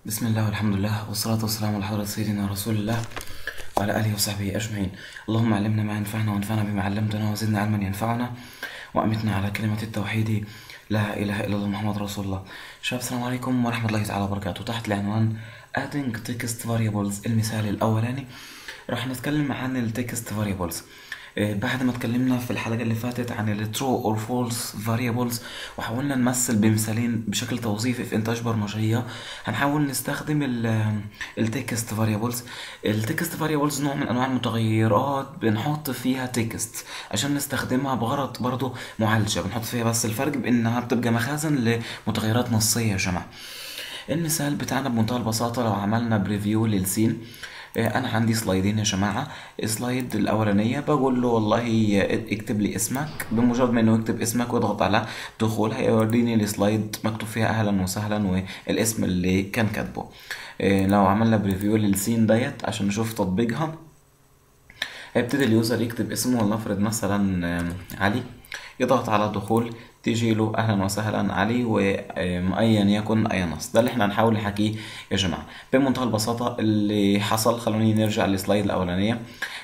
بسم الله والحمد لله والصلاة والسلام على حضرة سيدنا رسول الله وعلى آله وصحبه أجمعين اللهم علمنا ما ينفعنا وانفعنا بما علمتنا وزدنا علما ينفعنا وأمتنا على كلمة التوحيد لا إله إلا الله محمد رسول الله شباب السلام عليكم ورحمة الله تعالى وبركاته تحت العنوان adding text variables المثال الأولاني راح نتكلم عن ال text variables آه، بعد ما اتكلمنا في الحلقة اللي فاتت عن ال true or false variables وحاولنا نمثل بمثالين بشكل توظيفي في إنتاج برمجية هنحاول نستخدم ال ال text variables ال text variables نوع من أنواع المتغيرات بنحط فيها text عشان نستخدمها بغرض برضو معالجة بنحط فيها بس الفرق بإنها بتبقى مخازن لمتغيرات نصية يا جماعة المثال بتاعنا بمنتهى البساطة لو عملنا بريفيو للسين آه، انا عندي سلايدين يا جماعه سلايد الاولانيه بقول له والله اكتب لي اسمك بمجرد ما انه يكتب اسمك ويضغط على دخول هيوريني السلايد مكتوب فيها اهلا وسهلا والاسم اللي كان كاتبه آه، لو عملنا بريفيو للسين ديت عشان نشوف تطبيقها هيبتدي اليوزر يكتب اسمه ولنفرض مثلا آم، علي يضغط على دخول تيجي له اهلا وسهلا علي وايا يكن اي نص ده اللي احنا هنحاول نحكيه يا جماعه بمنتهى البساطه اللي حصل خلوني نرجع للسلايد الاولانيه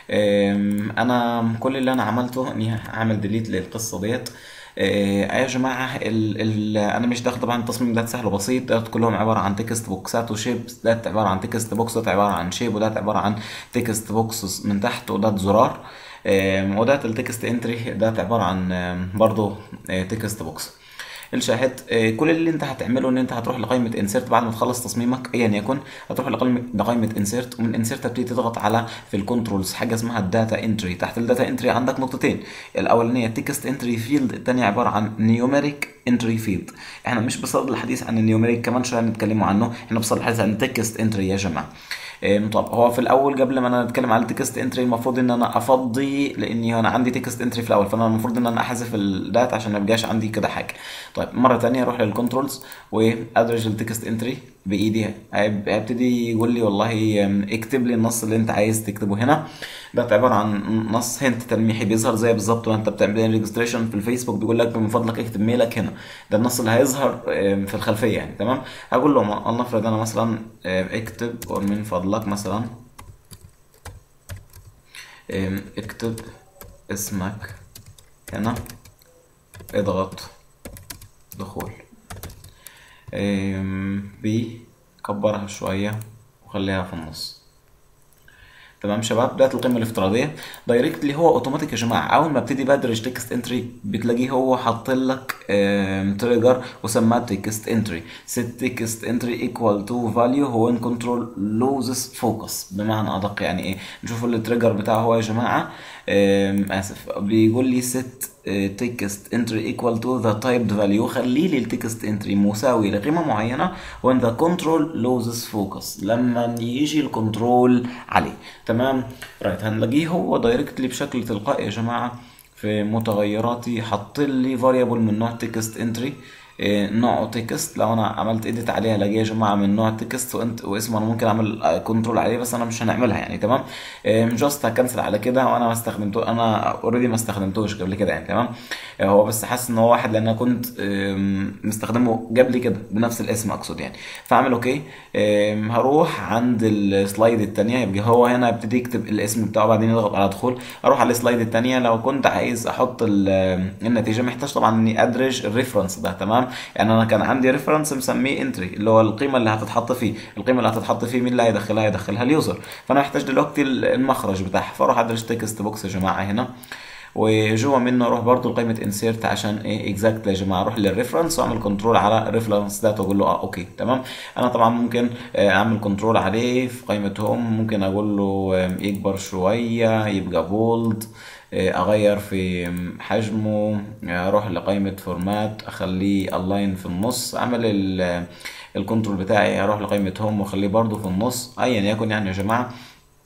آم، انا كل اللي انا عملته اني هعمل ديليت للقصه ديت آه، يا جماعة ال ال أنا مش داخل طبعا التصميم ده سهل وبسيط ده كلهم عبارة عن تكست بوكسات وشيبس ده عبارة عن تكست بوكس ده عبارة عن شيب وده عبارة عن تكست بوكس من تحت وده زرار آم، وده التكست انتري ده عبارة عن آم، برضو تكست بوكس الشاهد آه، كل اللي انت هتعمله ان انت هتروح لقائمه انسيرت بعد ما تخلص تصميمك ايا يكن هتروح لقائمه لقائمه انسيرت ومن انسيرت تبتدي تضغط على في الكنترولز حاجه اسمها الداتا انتري تحت الداتا انتري عندك نقطتين الاولانيه تكست انتري فيلد الثانيه عباره عن نيوميريك انتري فيلد احنا مش بصدد الحديث عن النيوميريك كمان شويه نتكلموا عنه احنا بصدد الحديث عن تكست انتري يا جماعه آم، طب هو في الاول قبل ما انا اتكلم على التكست انتري المفروض ان انا افضي لاني انا عندي تكست انتري في الاول فانا المفروض ان انا احذف الداتا عشان ما يبقاش عندي كده حاجه طيب مره تانية اروح للكنترولز وادرج التكست انتري بايدي هيب- هيبتدي يقول لي والله آم، اكتب لي النص اللي انت عايز تكتبه هنا ده عباره عن نص هنت تلميحي بيظهر زي بالظبط وانت بتعمل ريجستريشن في الفيسبوك بيقول لك من فضلك اكتب ميلك هنا ده النص اللي هيظهر آم، في الخلفيه يعني تمام هقول له ما- لنفرض انا مثلا آم، اكتب من فضلك مثلا آم، اكتب اسمك هنا اضغط دخول آم، بي كبرها شوية وخليها في النص تمام شباب ده القيمه الافتراضيه دايركتلي هو اوتوماتيك يا جماعه اول ما ابتدي بدرج تكست انتري بتلاقيه هو حاط لك تريجر وسماه تكست انتري set تكست انتري equal to value هو in control loses focus بمعنى ادق يعني ايه نشوف التريجر بتاعه هو يا جماعه آم، اسف بيقول لي set تكست انتري equal to the typed value خلي لي التكست انتري مساوي لقيمه معينه when the control loses focus لما يجي الكنترول عليه تمام رايت هنلاقيه هو دايركتلي بشكل تلقائي يا جماعه في متغيراتي حط لي فاريبل من نوع تكست انتري نوعه تكست لو انا عملت اديت عليها الاقيه يا جماعه من نوع تكست وانت واسمه انا ممكن اعمل كنترول عليه بس انا مش هنعملها يعني تمام جاست هكنسل على كده وانا ما استخدمته انا اوريدي ما استخدمتوش قبل كده يعني تمام آه، هو بس حاسس ان هو واحد لان انا كنت آم، مستخدمه قبل كده بنفس الاسم اقصد يعني فاعمل اوكي آم، هروح عند السلايد التانية يبقى هو هنا يبتدي يكتب الاسم بتاعه بعدين يضغط على دخول اروح على السلايد التانية لو كنت عايز احط ال- النتيجة محتاج طبعا اني ادرج الريفرنس ده تمام يعني انا كان عندي ريفرنس مسميه انتري اللي هو القيمة اللي هتتحط فيه القيمة اللي هتتحط فيه مين اللي هيدخلها هيدخلها اليوزر فانا محتاج دلوقتي المخرج بتاعها فاروح ادرج تكست بوكس يا جماعة هنا وجوه منه اروح برضو لقائمه انسيرت عشان ايه اكزاكت يا جماعه اروح للريفرنس واعمل كنترول على الريفرنس ده واقول له اه اوكي تمام انا طبعا ممكن آه، اعمل كنترول عليه في قائمه هوم ممكن اقول له آه، يكبر شويه يبقى بولد اغير في آم، حجمه آه، اروح لقائمه فورمات اخليه الاين في النص اعمل ال- الكنترول بتاعي اروح لقائمه هوم واخليه برضو في النص ايا يكن يعني يا جماعه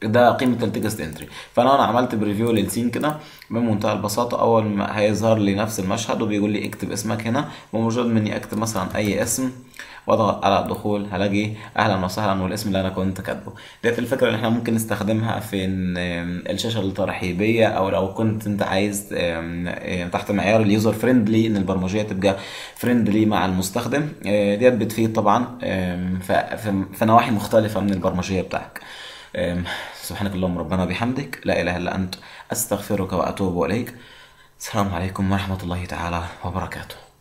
ده قيمه التكست انتري فانا انا عملت بريفيو للسين كده بمنتهى البساطه اول ما هيظهر لي نفس المشهد وبيقول لي اكتب اسمك هنا بمجرد مني اكتب مثلا اي اسم واضغط على الدخول هلاقي اهلا وسهلا والاسم اللي انا كنت كاتبه ديت الفكره اللي احنا ممكن نستخدمها في إن، آم، الشاشه الترحيبيه او لو كنت انت عايز آم، آم، تحت معيار اليوزر فريندلي ان البرمجيه تبقى فريندلي مع المستخدم آه، ديت بتفيد طبعا آم، ف- في في نواحي مختلفه من البرمجيه بتاعك آم، سبحانك اللهم ربنا وبحمدك لا اله الا انت استغفرك واتوب اليك السلام عليكم ورحمه الله تعالى وبركاته